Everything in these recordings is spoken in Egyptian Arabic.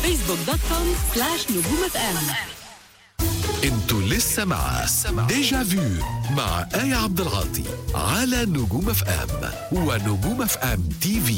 فيسبوك دوت كوم سلاش نجوم اف ام انتوا لسه مع ديجا فيو مع آية عبد العاطي على نجوم اف ام ونجوم اف ام تي في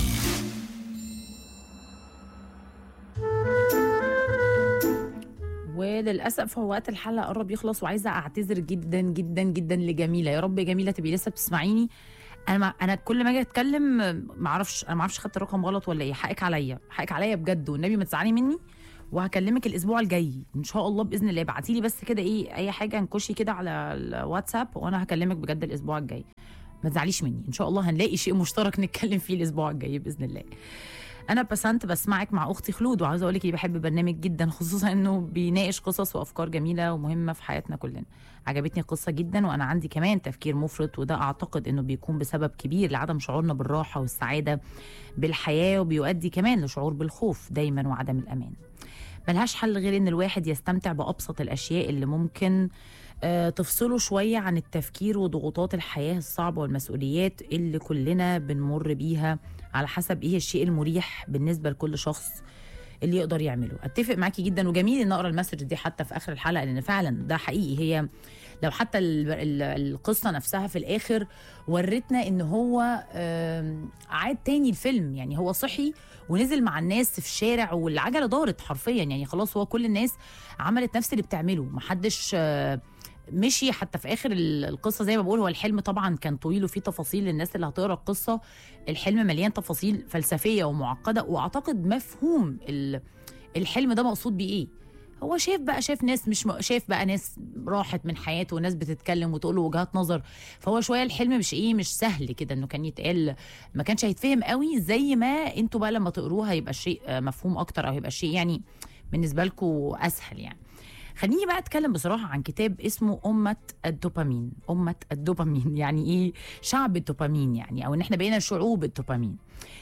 وللاسف هو وقت الحلقه قرب يخلص وعايزه اعتذر جدا جدا جدا لجميله يا رب يا جميله تبقي لسه بتسمعيني انا ما انا كل ما اجي اتكلم ما اعرفش انا ما اعرفش خدت الرقم غلط ولا ايه حقك عليا حقك عليا بجد والنبي ما تزعلي مني وهكلمك الاسبوع الجاي ان شاء الله باذن الله ابعتي لي بس كده ايه اي حاجه نكشي كده على الواتساب وانا هكلمك بجد الاسبوع الجاي ما تزعليش مني ان شاء الله هنلاقي شيء مشترك نتكلم فيه الاسبوع الجاي باذن الله انا بسنت بسمعك مع اختي خلود وعاوزه اقول لك اني بحب برنامج جدا خصوصا انه بيناقش قصص وافكار جميله ومهمه في حياتنا كلنا عجبتني القصه جدا وانا عندي كمان تفكير مفرط وده اعتقد انه بيكون بسبب كبير لعدم شعورنا بالراحه والسعاده بالحياه وبيؤدي كمان لشعور بالخوف دايما وعدم الامان ملهاش حل غير ان الواحد يستمتع بابسط الاشياء اللي ممكن آه، تفصله شويه عن التفكير وضغوطات الحياه الصعبه والمسؤوليات اللي كلنا بنمر بيها على حسب ايه الشيء المريح بالنسبه لكل شخص اللي يقدر يعمله اتفق معاكي جدا وجميل ان اقرا المسج دي حتى في اخر الحلقه لان فعلا ده حقيقي هي لو حتى ال- ال- القصه نفسها في الاخر ورتنا ان هو آم، عاد تاني الفيلم يعني هو صحي ونزل مع الناس في الشارع والعجله دارت حرفيا يعني خلاص هو كل الناس عملت نفس اللي بتعمله محدش آه، مشي حتى في اخر ال- القصه زي ما بقول هو الحلم طبعا كان طويل وفيه تفاصيل للناس اللي هتقرا القصه الحلم مليان تفاصيل فلسفيه ومعقده واعتقد مفهوم ال- الحلم ده مقصود بيه ايه هو شاف بقى شاف ناس مش م... شاف بقى ناس راحت من حياته وناس بتتكلم وتقول له وجهات نظر فهو شويه الحلم مش ايه مش سهل كده انه كان يتقال ما كانش هيتفهم قوي زي ما انتوا بقى لما تقروها هيبقى شيء آه، مفهوم اكتر او هيبقى شيء يعني بالنسبه لكم اسهل يعني خليني بقى اتكلم بصراحه عن كتاب اسمه امه الدوبامين امه الدوبامين يعني ايه شعب الدوبامين يعني او ان احنا بقينا شعوب الدوبامين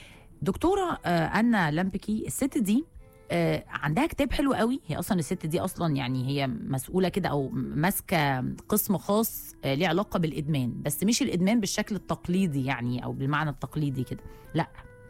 دكتوره آه، انا لامبكي الست دي آه، عندها كتاب حلو قوي هي اصلا الست دي اصلا يعني هي مسؤوله كده او ماسكه قسم خاص آه، ليه علاقه بالادمان بس مش الادمان بالشكل التقليدي يعني او بالمعنى التقليدي كده لا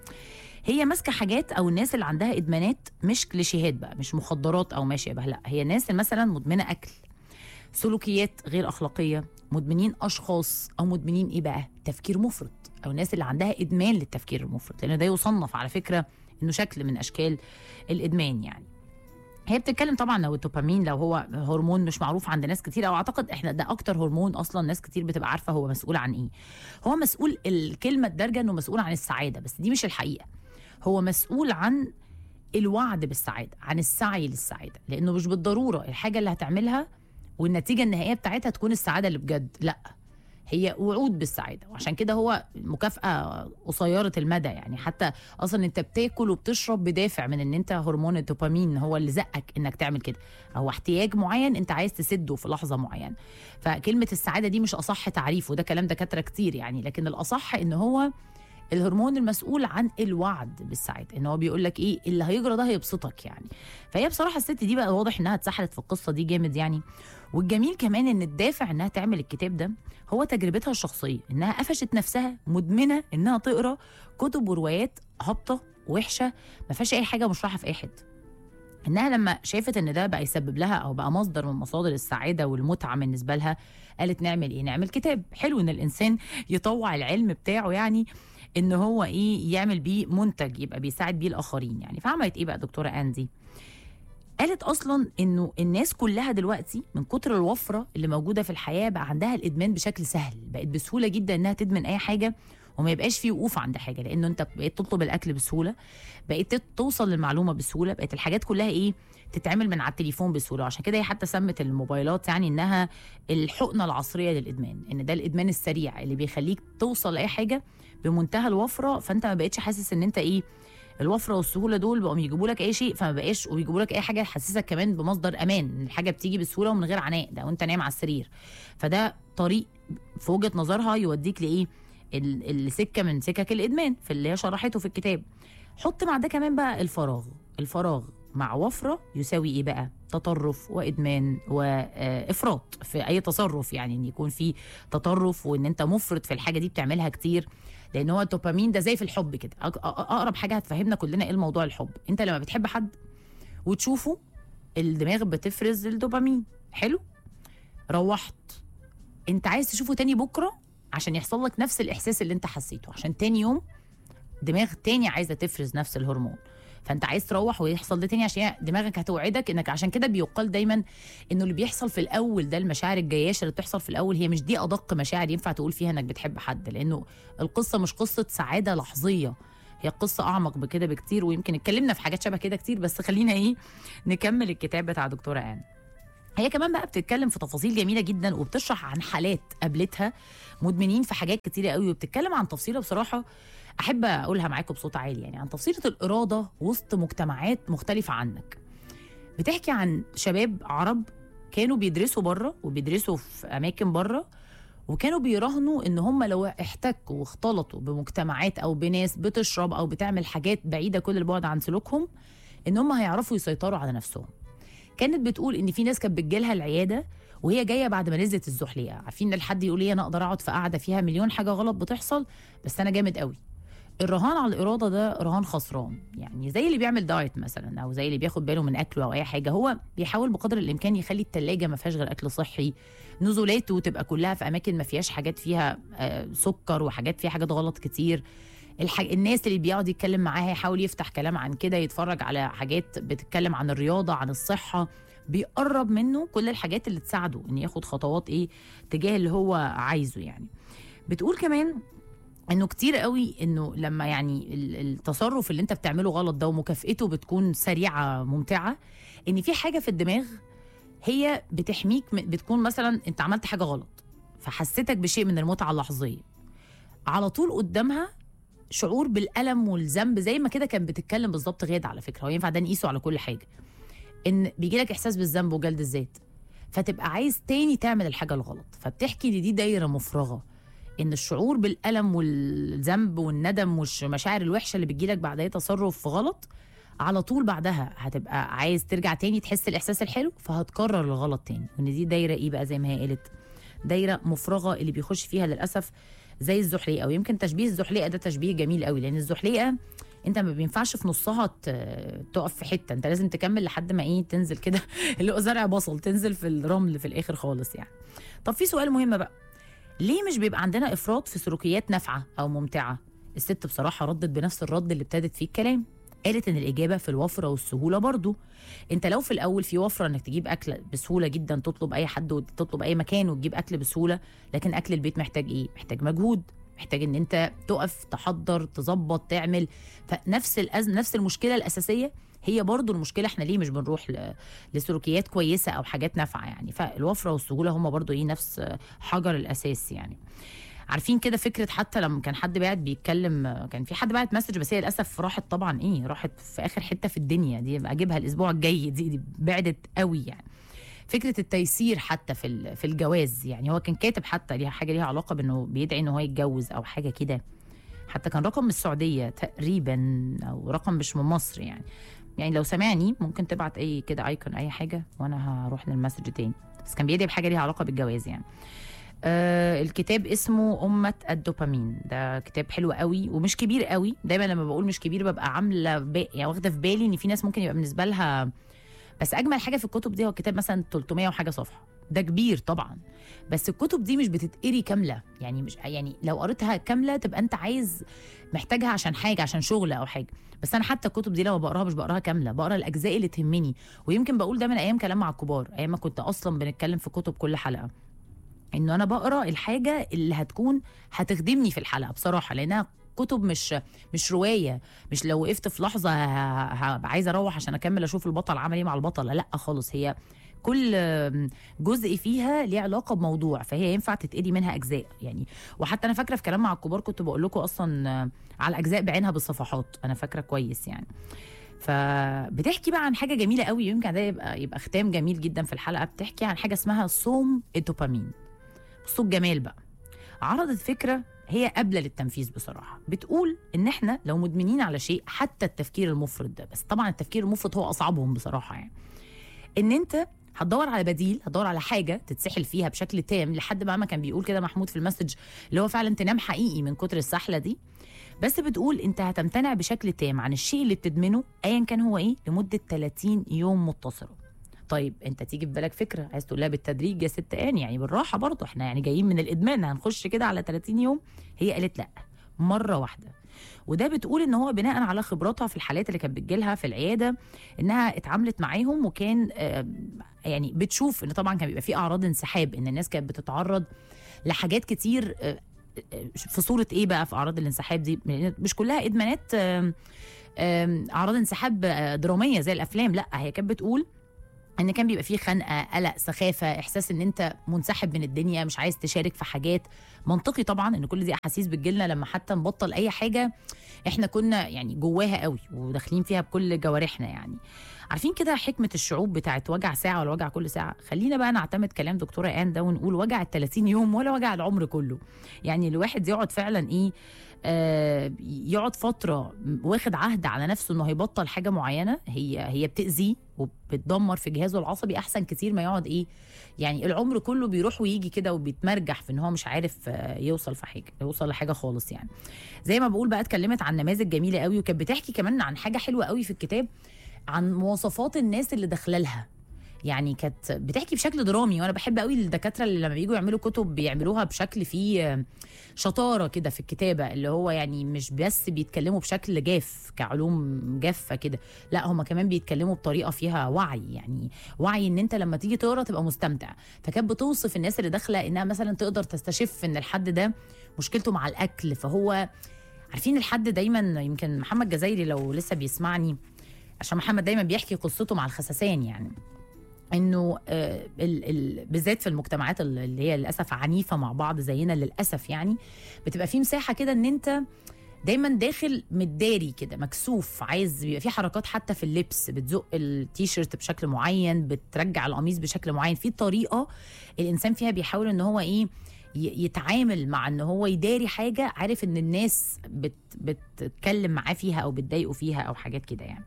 هي ماسكه حاجات او الناس اللي عندها ادمانات مش كليشيهات بقى مش مخدرات او ما شابه لا هي ناس مثلا مدمنه اكل سلوكيات غير اخلاقيه مدمنين اشخاص او مدمنين ايه بقى تفكير مفرط او الناس اللي عندها ادمان للتفكير المفرط لان ده يصنف على فكره انه شكل من اشكال الادمان يعني هي بتتكلم طبعا لو الدوبامين لو هو هرمون مش معروف عند ناس كتير او اعتقد احنا ده اكتر هرمون اصلا ناس كتير بتبقى عارفه هو مسؤول عن ايه هو مسؤول الكلمه الدارجه انه مسؤول عن السعاده بس دي مش الحقيقه هو مسؤول عن الوعد بالسعاده عن السعي للسعاده لانه مش بالضروره الحاجه اللي هتعملها والنتيجه النهائيه بتاعتها تكون السعاده اللي بجد لا هي وعود بالسعاده وعشان كده هو مكافاه قصيره المدى يعني حتى اصلا انت بتاكل وبتشرب بدافع من ان انت هرمون الدوبامين هو اللي زقك انك تعمل كده هو احتياج معين انت عايز تسده في لحظه معينه فكلمه السعاده دي مش اصح تعريف وده كلام دكاتره كتير يعني لكن الاصح ان هو الهرمون المسؤول عن الوعد بالسعاده ان هو بيقول لك ايه اللي هيجرى ده هيبسطك يعني فهي بصراحه الست دي بقى واضح انها اتسحلت في القصه دي جامد يعني والجميل كمان ان الدافع انها تعمل الكتاب ده هو تجربتها الشخصيه انها قفشت نفسها مدمنه انها تقرا كتب وروايات هابطه وحشه ما فيهاش اي حاجه مش رايحه في اي حته انها لما شافت ان ده بقى يسبب لها او بقى مصدر من مصادر السعاده والمتعه بالنسبه لها قالت نعمل ايه نعمل كتاب حلو ان الانسان يطوع العلم بتاعه يعني ان هو ايه يعمل بيه منتج يبقى بيساعد بيه الاخرين يعني فعملت ايه بقى دكتوره اندي قالت اصلا انه الناس كلها دلوقتي من كتر الوفره اللي موجوده في الحياه بقى عندها الادمان بشكل سهل بقت بسهوله جدا انها تدمن اي حاجه وما يبقاش فيه وقوف عند حاجه لانه انت بقيت تطلب الاكل بسهوله بقيت تت- توصل للمعلومه بسهوله بقت الحاجات كلها ايه تتعمل من على التليفون بسهوله عشان كده هي حتى سمت الموبايلات يعني انها الحقنه العصريه للادمان ان ده الادمان السريع اللي بيخليك توصل لاي حاجه بمنتهى الوفره فانت ما بقتش حاسس ان انت ايه الوفره والسهوله دول بقوا يجيبوا لك اي شيء فما بقاش ويجيبوا لك اي حاجه تحسسك كمان بمصدر امان ان الحاجه بتيجي بسهوله ومن غير عناء ده وانت نايم على السرير فده طريق في وجهه نظرها يوديك لايه ال- السكه من سكك الادمان في اللي هي شرحته في الكتاب حط مع ده كمان بقى الفراغ الفراغ مع وفره يساوي ايه بقى تطرف وادمان وافراط في اي تصرف يعني ان يكون في تطرف وان انت مفرط في الحاجه دي بتعملها كتير لان هو الدوبامين ده زي في الحب كده أق- أ- اقرب حاجه هتفهمنا كلنا ايه الموضوع الحب انت لما بتحب حد وتشوفوا الدماغ بتفرز الدوبامين حلو روحت انت عايز تشوفه تاني بكره عشان يحصل لك نفس الاحساس اللي انت حسيته عشان تاني يوم دماغ تاني عايزه تفرز نفس الهرمون فانت عايز تروح ويحصل ده تاني عشان دماغك هتوعدك انك عشان كده بيقال دايما انه اللي بيحصل في الاول ده المشاعر الجياشه اللي بتحصل في الاول هي مش دي ادق مشاعر ينفع تقول فيها انك بتحب حد لانه القصه مش قصه سعاده لحظيه هي قصة أعمق بكده بكتير ويمكن اتكلمنا في حاجات شبه كده كتير بس خلينا إيه نكمل الكتاب بتاع دكتورة آن هي كمان بقى بتتكلم في تفاصيل جميلة جدا وبتشرح عن حالات قابلتها مدمنين في حاجات كتيرة قوي وبتتكلم عن تفصيلة بصراحة أحب أقولها معاكم بصوت عالي يعني عن تفصيلة الإرادة وسط مجتمعات مختلفة عنك بتحكي عن شباب عرب كانوا بيدرسوا بره وبيدرسوا في أماكن بره وكانوا بيراهنوا ان هم لو احتكوا واختلطوا بمجتمعات او بناس بتشرب او بتعمل حاجات بعيده كل البعد عن سلوكهم ان هم هيعرفوا يسيطروا على نفسهم كانت بتقول ان في ناس كانت بتجيلها العياده وهي جايه بعد ما نزلت الزحليقه عارفين الحد يقول ايه انا اقدر اقعد في قاعده فيها مليون حاجه غلط بتحصل بس انا جامد قوي الرهان على الاراده ده رهان خسران يعني زي اللي بيعمل دايت مثلا او زي اللي بياخد باله من اكله او اي حاجه هو بيحاول بقدر الامكان يخلي التلاجة ما فيهاش غير اكل صحي نزولاته تبقى كلها في اماكن ما فيهاش حاجات فيها آه، سكر وحاجات فيها حاجات غلط كتير الحاج... الناس اللي بيقعد يتكلم معاها يحاول يفتح كلام عن كده يتفرج على حاجات بتتكلم عن الرياضه عن الصحه بيقرب منه كل الحاجات اللي تساعده ان ياخد خطوات ايه تجاه اللي هو عايزه يعني بتقول كمان انه كتير قوي انه لما يعني ال- التصرف اللي انت بتعمله غلط ده ومكافئته بتكون سريعه ممتعه ان في حاجه في الدماغ هي بتحميك م- بتكون مثلا انت عملت حاجه غلط فحسيتك بشيء من المتعه اللحظيه على طول قدامها شعور بالالم والذنب زي ما كده كان بتتكلم بالظبط غاده على فكره هو ينفع ده نقيسه على كل حاجه ان بيجي لك احساس بالذنب وجلد الذات فتبقى عايز تاني تعمل الحاجه الغلط فبتحكي ان دي دايره مفرغه ان الشعور بالالم والذنب والندم والمشاعر الوحشه اللي بتجيلك بعد اي تصرف غلط على طول بعدها هتبقى عايز ترجع تاني تحس الاحساس الحلو فهتكرر الغلط تاني وان دي دايره ايه بقى زي ما هي قالت دايره مفرغه اللي بيخش فيها للاسف زي الزحليقه ويمكن تشبيه الزحليقه ده تشبيه جميل قوي لان الزحليقه انت ما بينفعش في نصها ت- تقف في حته انت لازم تكمل لحد ما ايه تنزل كده اللي هو زرع بصل تنزل في الرمل في الاخر خالص يعني طب في سؤال مهم بقى ليه مش بيبقى عندنا افراط في سلوكيات نافعه او ممتعه الست بصراحه ردت بنفس الرد اللي ابتدت فيه الكلام قالت ان الاجابه في الوفره والسهوله برضو انت لو في الاول في وفره انك تجيب اكل بسهوله جدا تطلب اي حد وتطلب اي مكان وتجيب اكل بسهوله لكن اكل البيت محتاج ايه محتاج مجهود محتاج ان انت تقف تحضر تظبط تعمل فنفس الأزمة نفس المشكله الاساسيه هي برضو المشكله احنا ليه مش بنروح ل- لسلوكيات كويسه او حاجات نافعه يعني فالوفره والسهوله هم برضو ايه نفس حجر الاساس يعني عارفين كده فكره حتى لما كان حد بعت بيتكلم كان في حد بعت مسج بس هي للاسف راحت طبعا ايه راحت في اخر حته في الدنيا دي اجيبها الاسبوع الجاي دي, دي بعدت قوي يعني فكره التيسير حتى في ال- في الجواز يعني هو كان كاتب حتى ليها حاجه ليها علاقه بانه بيدعي ان هو يتجوز او حاجه كده حتى كان رقم من السعوديه تقريبا او رقم مش من مصر يعني يعني لو سمعني ممكن تبعت اي كده ايكون اي حاجه وانا هروح للمسج تاني بس كان بيدعي بحاجه ليها علاقه بالجواز يعني آه الكتاب اسمه أمة الدوبامين ده كتاب حلو قوي ومش كبير قوي دايما لما بقول مش كبير ببقى عامله با... يعني واخده في بالي ان في ناس ممكن يبقى بالنسبه لها بس اجمل حاجه في الكتب دي هو الكتاب مثلا 300 وحاجه صفحه ده كبير طبعا بس الكتب دي مش بتتقري كامله يعني مش يعني لو قريتها كامله تبقى انت عايز محتاجها عشان حاجه عشان شغل او حاجه بس انا حتى الكتب دي لما بقراها مش بقراها كامله بقرا الاجزاء اللي تهمني ويمكن بقول ده من ايام كلام مع الكبار ايام ما كنت اصلا بنتكلم في كتب كل حلقه انه انا بقرا الحاجه اللي هتكون هتخدمني في الحلقه بصراحه لانها كتب مش مش روايه مش لو وقفت في لحظه ه- ه- هبقى عايزه اروح عشان اكمل اشوف البطل عمل ايه مع البطله لا خالص هي كل جزء فيها ليه علاقه بموضوع فهي ينفع تتقري منها اجزاء يعني وحتى انا فاكره في كلام مع الكبار كنت بقول لكم اصلا على الاجزاء بعينها بالصفحات انا فاكره كويس يعني فبتحكي بقى عن حاجه جميله قوي يمكن ده يبقى يبقى ختام جميل جدا في الحلقه بتحكي عن حاجه اسمها صوم الدوبامين بصوا الجمال بقى عرضت فكره هي قابله للتنفيذ بصراحه بتقول ان احنا لو مدمنين على شيء حتى التفكير المفرط ده بس طبعا التفكير المفرط هو اصعبهم بصراحه يعني ان انت هتدور على بديل هتدور على حاجه تتسحل فيها بشكل تام لحد بقى ما كان بيقول كده محمود في المسج اللي هو فعلا تنام حقيقي من كتر السحله دي بس بتقول انت هتمتنع بشكل تام عن الشيء اللي بتدمنه ايا كان هو ايه لمده 30 يوم متصله طيب انت تيجي في بالك فكره عايز تقول لها بالتدريج يا ست ان يعني بالراحه برضه احنا يعني جايين من الادمان هنخش كده على 30 يوم هي قالت لا مره واحده وده بتقول ان هو بناء على خبراتها في الحالات اللي كانت بتجيلها في العياده انها اتعاملت معاهم وكان آه، يعني بتشوف ان طبعا كان بيبقى في اعراض انسحاب ان الناس كانت بتتعرض لحاجات كتير آه، آه، في صوره ايه بقى في اعراض الانسحاب دي لأن مش كلها ادمانات آم، آم، اعراض انسحاب آه، دراميه زي الافلام لا هي كانت بتقول ان كان بيبقى فيه خنقه قلق سخافه احساس ان انت منسحب من الدنيا مش عايز تشارك في حاجات منطقي طبعا ان كل دي احاسيس بتجيلنا لما حتى نبطل اي حاجه احنا كنا يعني جواها قوي وداخلين فيها بكل جوارحنا يعني عارفين كده حكمه الشعوب بتاعت وجع ساعه ولا وجع كل ساعه خلينا بقى نعتمد كلام دكتوره ان ده ونقول وجع ال 30 يوم ولا وجع العمر كله يعني الواحد يقعد فعلا ايه آه يقعد فتره واخد عهد على نفسه انه هيبطل حاجه معينه هي هي بتاذيه وبتدمر في جهازه العصبي احسن كتير ما يقعد ايه يعني العمر كله بيروح ويجي كده وبيتمرجح في ان هو مش عارف آه، يوصل في حاجه يوصل لحاجه خالص يعني زي ما بقول بقى اتكلمت عن نماذج جميله قوي وكانت بتحكي كمان عن حاجه حلوه قوي في الكتاب عن مواصفات الناس اللي داخله لها يعني كانت بتحكي بشكل درامي وانا بحب قوي الدكاتره اللي لما بييجوا يعملوا كتب بيعملوها بشكل فيه آه، شطاره كده في الكتابه اللي هو يعني مش بس بيتكلموا بشكل جاف كعلوم جافه كده لا هم كمان بيتكلموا بطريقه فيها وعي يعني وعي ان انت لما تيجي تقرا تبقى مستمتع فكانت بتوصف الناس اللي داخله انها مثلا تقدر تستشف ان الحد ده مشكلته مع الاكل فهو عارفين الحد دايما يمكن محمد جزايري لو لسه بيسمعني عشان محمد دايما بيحكي قصته مع الخسسان يعني انه آه، ال ال بالذات في المجتمعات ال- اللي هي للاسف عنيفه مع بعض زينا للاسف يعني بتبقى في مساحه كده ان انت دايما داخل متداري كده مكسوف عايز بيبقى في حركات حتى في اللبس بتزق التيشيرت بشكل معين بترجع القميص بشكل معين في طريقه الانسان فيها بيحاول ان هو ايه ي- يتعامل مع ان هو يداري حاجه عارف ان الناس بت بتتكلم معاه فيها او بتضايقه فيها او حاجات كده يعني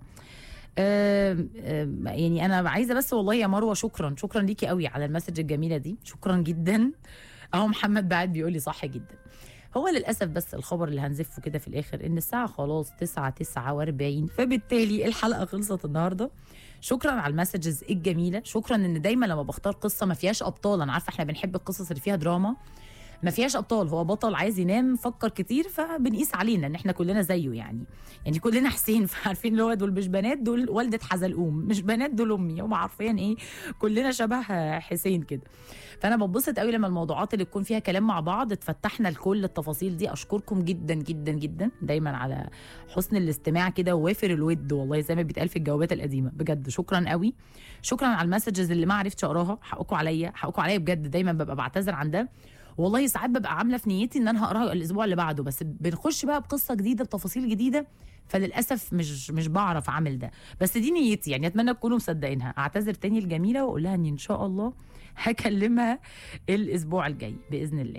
آم، آم، يعني انا عايزه بس والله يا مروه شكرا شكرا ليكي قوي على المسج الجميله دي شكرا جدا اهو محمد بعد بيقول لي صح جدا هو للاسف بس الخبر اللي هنزفه كده في الاخر ان الساعه خلاص 9 49 فبالتالي الحلقه خلصت النهارده شكرا على المسجز الجميله شكرا ان دايما لما بختار قصه ما فيهاش ابطال انا عارفه احنا بنحب القصص اللي فيها دراما ما فيهاش ابطال هو بطل عايز ينام فكر كتير فبنقيس علينا ان احنا كلنا زيه يعني يعني كلنا حسين فعارفين اللي هو دول مش بنات دول والده حزلقوم مش بنات دول امي هم عارفين ايه كلنا شبه حسين كده فانا ببسط قوي لما الموضوعات اللي تكون فيها كلام مع بعض اتفتحنا لكل التفاصيل دي اشكركم جدا جدا جدا دايما على حسن الاستماع كده ووافر الود والله زي ما بيتقال في الجوابات القديمه بجد شكرا قوي شكرا على المسجز اللي ما عرفتش اقراها حقكم عليا حقكم عليا بجد دايما ببقى بعتذر عن ده والله ساعات ببقى عامله في نيتي ان انا هقراها الاسبوع اللي بعده بس بنخش بقى بقصه جديده بتفاصيل جديده فللاسف مش مش بعرف اعمل ده بس دي نيتي يعني اتمنى تكونوا مصدقينها اعتذر تاني الجميله واقول لها اني ان شاء الله هكلمها الاسبوع الجاي باذن الله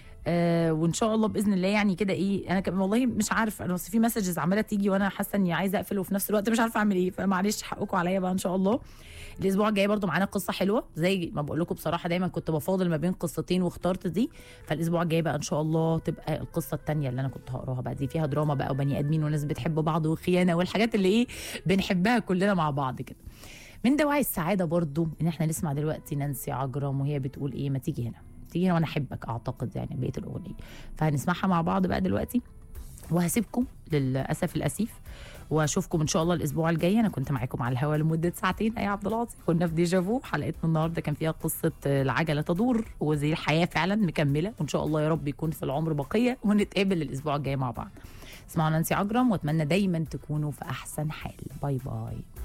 آه وان شاء الله باذن الله يعني كده ايه انا كمان والله مش عارف انا بس في مسجز عماله تيجي وانا حاسه اني عايزه اقفل وفي نفس الوقت مش عارفه اعمل ايه فمعلش حقكم عليا بقى ان شاء الله الاسبوع الجاي برضو معانا قصه حلوه زي ما بقول لكم بصراحه دايما كنت بفاضل ما بين قصتين واخترت دي فالاسبوع الجاي بقى ان شاء الله تبقى القصه التانية اللي انا كنت هقراها بقى دي فيها دراما بقى وبني ادمين وناس بتحب بعض وخيانه والحاجات اللي ايه بنحبها كلنا مع بعض كده من دواعي السعاده برضو ان احنا نسمع دلوقتي نانسي عجرم وهي بتقول ايه ما تيجي هنا تيجي هنا وانا احبك اعتقد يعني بقيه الاغنيه فهنسمعها مع بعض بقى دلوقتي وهسيبكم للاسف الاسيف واشوفكم ان شاء الله الاسبوع الجاي انا كنت معاكم على الهواء لمده ساعتين اي عبد العاطي كنا في ديجافو حلقتنا النهارده كان فيها قصه العجله تدور وزي الحياه فعلا مكمله وان شاء الله يا رب يكون في العمر بقيه ونتقابل الاسبوع الجاي مع بعض اسمعوا نانسي عجرم واتمنى دايما تكونوا في احسن حال باي باي